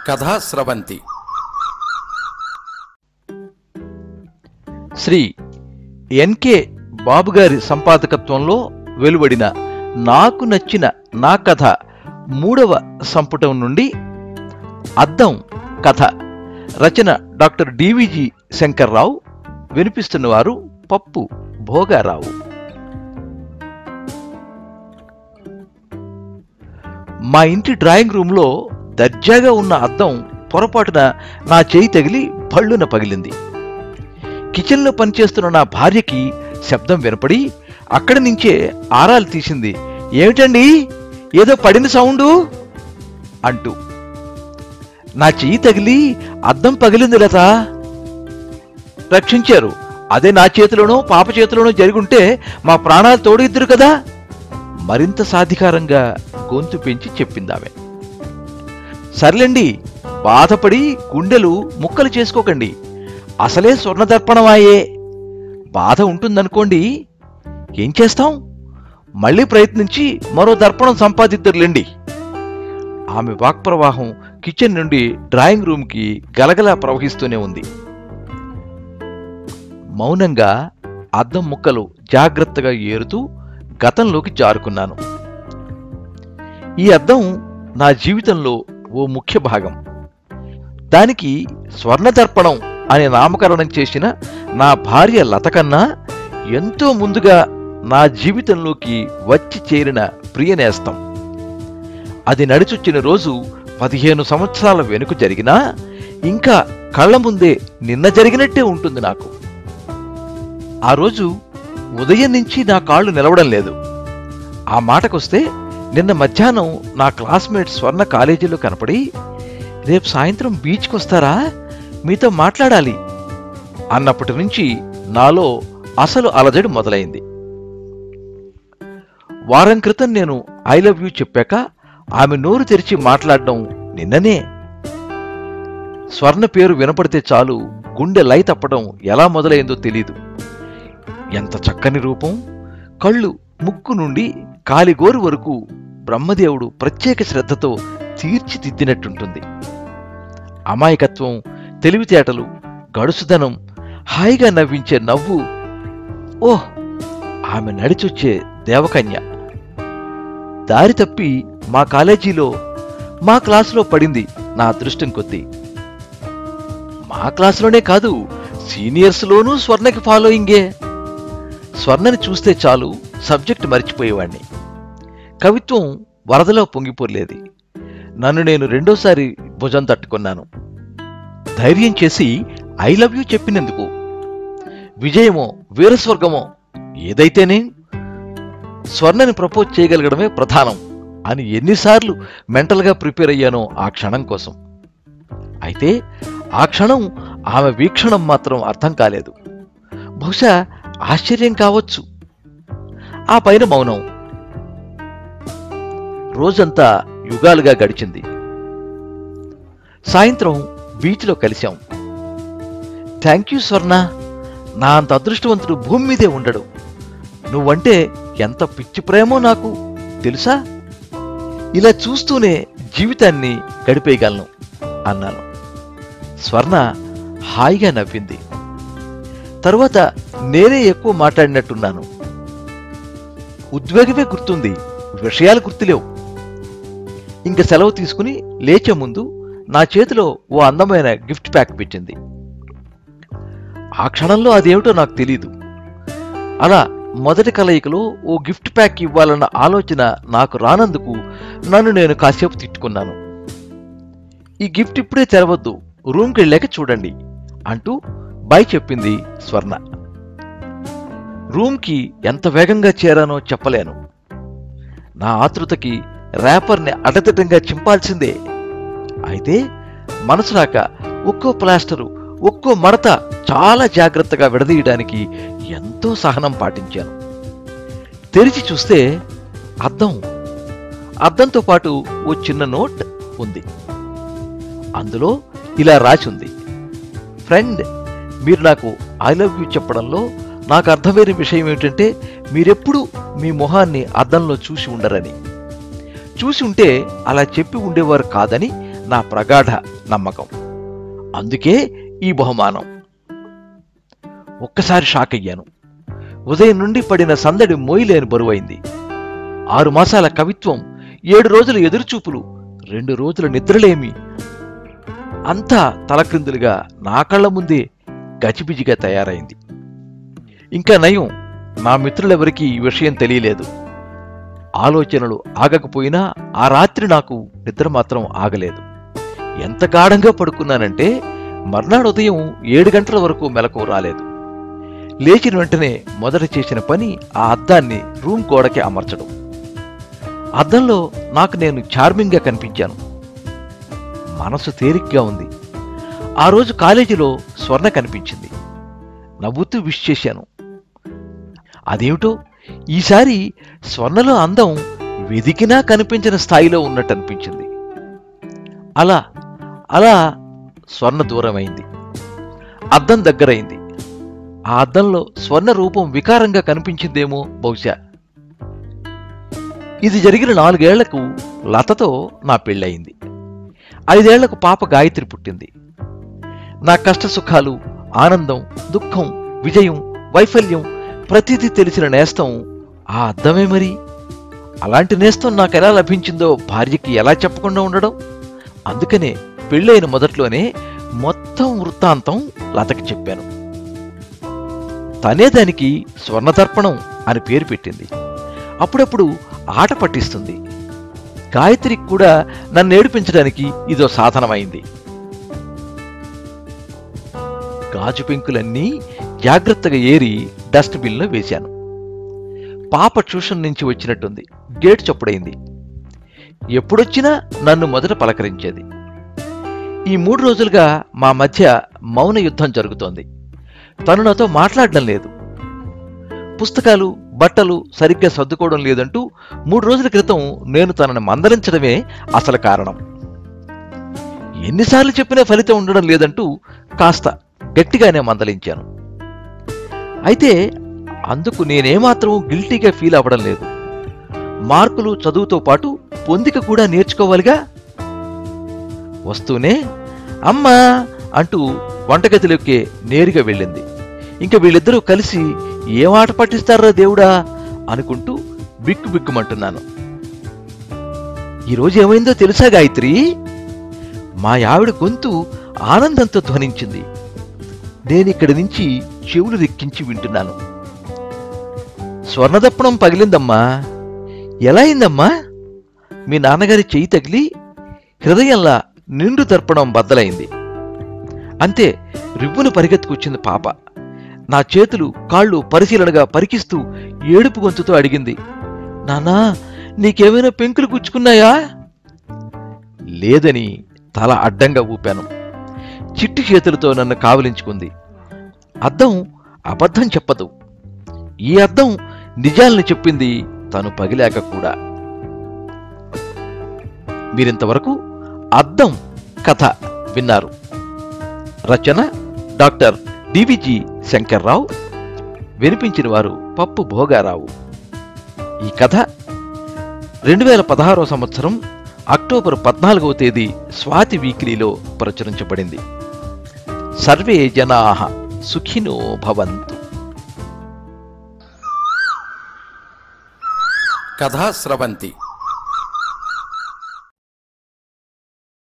కథా స్రవంతి శ్రీ ఎన్కే బాబుగారి సంపాదకత్వంలో వెలువడిన నాకు నచ్చిన నా కథ మూడవ సంపుటం నుండి అద్దం కథ రచన డాక్టర్ డివిజి శంకర్రావు వినిపిస్తున్నవారు పప్పు భోగారావు మా ఇంటి డ్రాయింగ్ రూమ్లో దర్జాగా ఉన్న అద్దం పొరపాటున నా చేయి తగిలి భళ్ళున పగిలింది కిచెన్లో పనిచేస్తున్న నా భార్యకి శబ్దం వినపడి అక్కడి నుంచే ఆరాలు తీసింది ఏమిటండి ఏదో పడిన సౌండు అంటూ నా చెయ్యి తగిలి అద్దం పగిలింది లత రక్షించారు అదే నా చేతిలోనో పాప చేతిలోనో జరుగుంటే మా ప్రాణాలు తోడిద్దరు కదా మరింత సాధికారంగా గొంతు పెంచి చెప్పిందామె సర్లేండి బాధపడి గుండెలు ముక్కలు చేసుకోకండి అసలే స్వర్ణదర్పణమాయే బాధ ఉంటుందనుకోండి ఏం చేస్తాం మళ్ళీ ప్రయత్నించి మరో దర్పణం సంపాదిద్దరులేండి ఆమె వాక్ప్రవాహం కిచెన్ నుండి డ్రాయింగ్ రూమ్కి గలగలా ప్రవహిస్తూనే ఉంది మౌనంగా అద్దం ముక్కలు జాగ్రత్తగా ఏరుతూ గతంలోకి జారుకున్నాను ఈ అద్దం నా జీవితంలో ఓ ముఖ్య భాగం దానికి స్వర్ణదర్పణం అనే నామకరణం చేసిన నా భార్య లత కన్నా ఎంతో ముందుగా నా జీవితంలోకి వచ్చి చేరిన ప్రియనేస్తం అది నడిచొచ్చిన రోజు పదిహేను సంవత్సరాల వెనుక జరిగినా ఇంకా కళ్ళ ముందే నిన్న జరిగినట్టే ఉంటుంది నాకు ఆ రోజు ఉదయం నుంచి నా కాళ్ళు నిలవడం లేదు ఆ మాటకొస్తే నిన్న మధ్యాహ్నం నా క్లాస్మేట్ స్వర్ణ కాలేజీలో కనపడి రేపు సాయంత్రం బీచ్కి వస్తారా మీతో మాట్లాడాలి అన్నప్పటి నుంచి నాలో అసలు అలజడి మొదలైంది వారం క్రితం నేను ఐ లవ్ యూ చెప్పాక ఆమె నోరు తెరిచి మాట్లాడడం నిన్ననే స్వర్ణ పేరు వినపడితే చాలు గుండె లై తప్పడం ఎలా మొదలైందో తెలీదు ఎంత చక్కని రూపం కళ్ళు ముక్కు నుండి కాలిగోరు వరకు బ్రహ్మదేవుడు ప్రత్యేక శ్రద్ధతో తీర్చిదిద్దినట్టుంటుంది అమాయకత్వం తెలివితేటలు గడుసుదనం హాయిగా నవ్వించే నవ్వు ఓహ్ ఆమె నడిచొచ్చే దేవకన్య దారి తప్పి మా కాలేజీలో మా క్లాసులో పడింది నా అదృష్టం కొద్దీ మా క్లాసులోనే కాదు సీనియర్స్లోనూ స్వర్ణకి ఫాలోయింగే స్వర్ణని చూస్తే చాలు సబ్జెక్ట్ మర్చిపోయేవాణ్ణి కవిత్వం వరదలో పొంగిపోలేది నన్ను నేను రెండోసారి భుజం తట్టుకున్నాను ధైర్యం చేసి ఐ లవ్ యూ చెప్పినందుకు విజయమో వీరస్వర్గమో ఏదైతేనే స్వర్ణని ప్రపోజ్ చేయగలగడమే ప్రధానం అని ఎన్నిసార్లు మెంటల్గా ప్రిపేర్ అయ్యానో ఆ క్షణం కోసం అయితే ఆ క్షణం ఆమె వీక్షణం మాత్రం అర్థం కాలేదు బహుశా ఆశ్చర్యం కావచ్చు ఆ పైన మౌనం రోజంతా యుగాలుగా గడిచింది సాయంత్రం బీచ్లో కలిశాం థ్యాంక్ యూ స్వర్ణ నా అంత అదృష్టవంతుడు భూమి మీదే ఉండడు నువ్వంటే ఎంత పిచ్చి ప్రేమో నాకు తెలుసా ఇలా చూస్తూనే జీవితాన్ని గడిపేయగలను అన్నాను స్వర్ణ హాయిగా నవ్వింది తరువాత నేనే ఎక్కువ మాట్లాడినట్టున్నాను ఉద్వేగమే గుర్తుంది విషయాలు గుర్తులేవు ఇంక సెలవు తీసుకుని లేచే ముందు నా చేతిలో ఓ అందమైన గిఫ్ట్ ప్యాక్ పెట్టింది ఆ క్షణంలో అదేమిటో నాకు తెలీదు అలా మొదటి కలయికలో ఓ గిఫ్ట్ ప్యాక్ ఇవ్వాలన్న ఆలోచన నాకు రానందుకు నన్ను నేను కాసేపు తిట్టుకున్నాను ఈ గిఫ్ట్ ఇప్పుడే తెరవద్దు రూమ్కి వెళ్ళాక చూడండి అంటూ బై చెప్పింది స్వర్ణ రూమ్కి ఎంత వేగంగా చేరానో చెప్పలేను నా ఆతృతకి ర్యాపర్ని అడతటంగా చింపాల్సిందే అయితే మనసు రాక ఒక్కో ప్లాస్టరు ఒక్కో మడత చాలా జాగ్రత్తగా విడదీయడానికి ఎంతో సహనం పాటించాను తెరిచి చూస్తే అద్దం అద్దంతో పాటు ఓ చిన్న నోట్ ఉంది అందులో ఇలా రాసి ఉంది ఫ్రెండ్ మీరు నాకు ఐ లవ్ యూ చెప్పడంలో నాకు అర్థమైన విషయం ఏమిటంటే మీరెప్పుడు మీ మొహాన్ని అద్దంలో చూసి ఉండరని చూసి ఉంటే అలా చెప్పి ఉండేవారు కాదని నా ప్రగాఢ నమ్మకం అందుకే ఈ బహుమానం ఒక్కసారి షాక్ అయ్యాను ఉదయం నుండి పడిన సందడి మోయిలేని బరువైంది ఆరు మాసాల కవిత్వం ఏడు రోజుల ఎదురుచూపులు రెండు రోజుల నిద్రలేమి అంతా తలక్రిందులుగా నా కళ్ళ ముందే గజిబిజిగా తయారైంది ఇంకా నయం నా మిత్రులెవరికీ ఈ విషయం తెలియలేదు ఆలోచనలు ఆగకపోయినా ఆ రాత్రి నాకు నిద్ర మాత్రం ఆగలేదు ఎంత గాఢంగా పడుకున్నానంటే మర్నాడు ఉదయం ఏడు గంటల వరకు మెలకు రాలేదు లేచిన వెంటనే మొదట చేసిన పని ఆ అద్దాన్ని రూమ్ గోడకి అమర్చడం అద్దంలో నాకు నేను చార్మింగ్గా కనిపించాను మనసు తేలిగ్గా ఉంది ఆ రోజు కాలేజీలో స్వర్ణ కనిపించింది నవ్వుతూ విష్ చేశాను అదేమిటో ఈసారి స్వర్ణలో అందం వెదికినా కనిపించిన స్థాయిలో ఉన్నట్టు అనిపించింది అలా అలా స్వర్ణ దూరమైంది అద్దం దగ్గరైంది ఆ అద్దంలో స్వర్ణ రూపం వికారంగా కనిపించిందేమో బహుశా ఇది జరిగిన నాలుగేళ్లకు లతతో నా పెళ్ళయింది ఐదేళ్లకు పాప గాయత్రి పుట్టింది నా కష్ట సుఖాలు ఆనందం దుఃఖం విజయం వైఫల్యం ప్రతిదీ తెలిసిన నేస్తం ఆ అద్దమే మరి అలాంటి నేస్తం నాకెలా లభించిందో భార్యకి ఎలా చెప్పకుండా ఉండడం అందుకనే పెళ్ళైన మొదట్లోనే మొత్తం వృత్తాంతం లతకి చెప్పాను తనే దానికి స్వర్ణదర్పణం అని పేరు పెట్టింది అప్పుడప్పుడు ఆట పట్టిస్తుంది గాయత్రికి కూడా నన్ను ఏడిపించడానికి ఇదో సాధనమైంది గాజు పెంకులన్నీ జాగ్రత్తగా ఏరి డస్ట్బిన్లో వేశాను పాప ట్యూషన్ నుంచి వచ్చినట్టుంది గేట్ చప్పుడైంది ఎప్పుడొచ్చినా నన్ను మొదట పలకరించేది ఈ మూడు రోజులుగా మా మధ్య మౌన యుద్ధం జరుగుతోంది తను నాతో మాట్లాడడం లేదు పుస్తకాలు బట్టలు సరిగ్గా సర్దుకోవడం లేదంటూ మూడు రోజుల క్రితం నేను తనని మందలించడమే అసలు కారణం ఎన్నిసార్లు చెప్పినా ఫలితం ఉండడం లేదంటూ కాస్త గట్టిగానే మందలించాను అయితే అందుకు నేనేమాత్రం గిల్టీగా ఫీల్ అవ్వడం లేదు మార్కులు చదువుతో పాటు పొందిక కూడా నేర్చుకోవాలిగా వస్తూనే అమ్మా అంటూ వంటగదిలోకే నేరుగా వెళ్ళింది ఇంకా వీళ్ళిద్దరూ కలిసి ఏం ఆట పట్టిస్తారా దేవుడా అనుకుంటూ బిక్కు బిక్కుమంటున్నాను ఈరోజు ఏమైందో తెలుసా గాయత్రి మా ఆవిడ గొంతు ఆనందంతో ధ్వనించింది నేనిక్కడి నుంచి చెవులు రెక్కించి వింటున్నాను స్వర్ణదప్పణం పగిలిందమ్మా ఎలా అయిందమ్మా మీ నాన్నగారి చెయ్యి తగిలి హృదయంలా నిండు దర్పణం బద్దలైంది అంతే రివ్వును పరిగెత్తుకొచ్చింది పాప నా చేతులు కాళ్ళు పరిశీలనగా పరికిస్తూ ఏడుపు గొంతుతో అడిగింది నాన్నా నీకేమైనా పెంకులు గుచ్చుకున్నాయా లేదని తల అడ్డంగా ఊపాను చిట్టి చేతులతో నన్ను కావలించుకుంది అద్దం అబద్ధం చెప్పదు ఈ అద్దం నిజాల్ని చెప్పింది తను పగిలాక కూడా మీరింతవరకు అద్దం కథ విన్నారు రచన డాక్టర్ డివిజి శంకర్రావు వినిపించిన వారు పప్పు భోగారావు ఈ కథ రెండు వేల పదహారో సంవత్సరం అక్టోబర్ పద్నాలుగవ తేదీ స్వాతి వీక్లీలో ప్రచురించబడింది సర్వే జనా సుఖినో భవంతు కథా స్రవంతి